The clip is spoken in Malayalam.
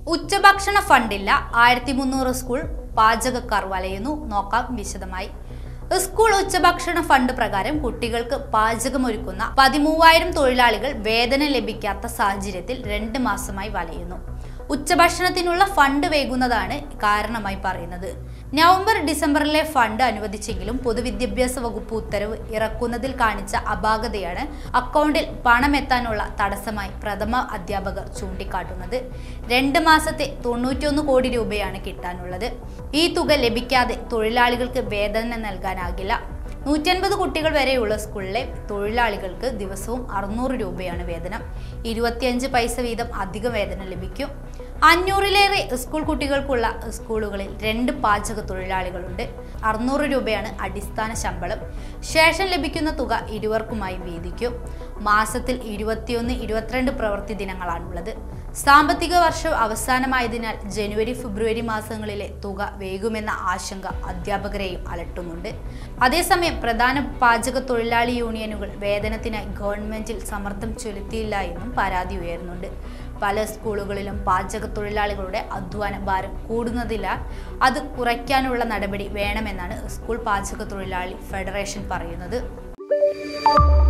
ഉച്ചഭക്ഷണ ഫണ്ടില്ല ആയിരത്തി മുന്നൂറ് സ്കൂൾ പാചകക്കാർ വലയുന്നു നോക്കാം വിശദമായി സ്കൂൾ ഉച്ചഭക്ഷണ ഫണ്ട് പ്രകാരം കുട്ടികൾക്ക് പാചകമൊരുക്കുന്ന പതിമൂവായിരം തൊഴിലാളികൾ വേതനം ലഭിക്കാത്ത സാഹചര്യത്തിൽ രണ്ട് മാസമായി വലയുന്നു ഉച്ചഭക്ഷണത്തിനുള്ള ഫണ്ട് വൈകുന്നതാണ് കാരണമായി പറയുന്നത് നവംബർ ഡിസംബറിലെ ഫണ്ട് അനുവദിച്ചെങ്കിലും പൊതുവിദ്യാഭ്യാസ വകുപ്പ് ഉത്തരവ് ഇറക്കുന്നതിൽ കാണിച്ച അപാകതയാണ് അക്കൗണ്ടിൽ പണമെത്താനുള്ള തടസ്സമായി പ്രഥമ അധ്യാപകർ ചൂണ്ടിക്കാട്ടുന്നത് രണ്ട് മാസത്തെ തൊണ്ണൂറ്റിയൊന്ന് കോടി രൂപയാണ് കിട്ടാനുള്ളത് ഈ തുക ലഭിക്കാതെ തൊഴിലാളികൾക്ക് വേതനം നൽകാനാകില്ല നൂറ്റൻപത് കുട്ടികൾ വരെയുള്ള സ്കൂളിലെ തൊഴിലാളികൾക്ക് ദിവസവും അറുന്നൂറ് രൂപയാണ് വേതനം ഇരുപത്തിയഞ്ച് പൈസ വീതം അധിക വേതനം ലഭിക്കും അഞ്ഞൂറിലേറെ സ്കൂൾ കുട്ടികൾക്കുള്ള സ്കൂളുകളിൽ രണ്ട് പാചക തൊഴിലാളികളുണ്ട് അറുന്നൂറ് രൂപയാണ് അടിസ്ഥാന ശമ്പളം ശേഷം ലഭിക്കുന്ന തുക ഇരുവർക്കുമായി വീതിക്കും മാസത്തിൽ ഇരുപത്തിയൊന്ന് ഇരുപത്തിരണ്ട് പ്രവൃത്തി ദിനങ്ങളാണുള്ളത് സാമ്പത്തിക വർഷം അവസാനമായതിനാൽ ജനുവരി ഫെബ്രുവരി മാസങ്ങളിലെ തുക വേകുമെന്ന ആശങ്ക അധ്യാപകരെയും അലട്ടുന്നുണ്ട് അതേസമയം പ്രധാന പാചക തൊഴിലാളി യൂണിയനുകൾ വേതനത്തിനായി ഗവൺമെന്റിൽ സമ്മർദ്ദം ചെലുത്തിയില്ല എന്നും പരാതി ഉയരുന്നുണ്ട് പല സ്കൂളുകളിലും പാചക തൊഴിലാളികളുടെ അധ്വാന ഭാരം കൂടുന്നതിനാൽ അത് കുറയ്ക്കാനുള്ള നടപടി വേണമെന്നാണ് സ്കൂൾ പാചക തൊഴിലാളി ഫെഡറേഷൻ പറയുന്നത്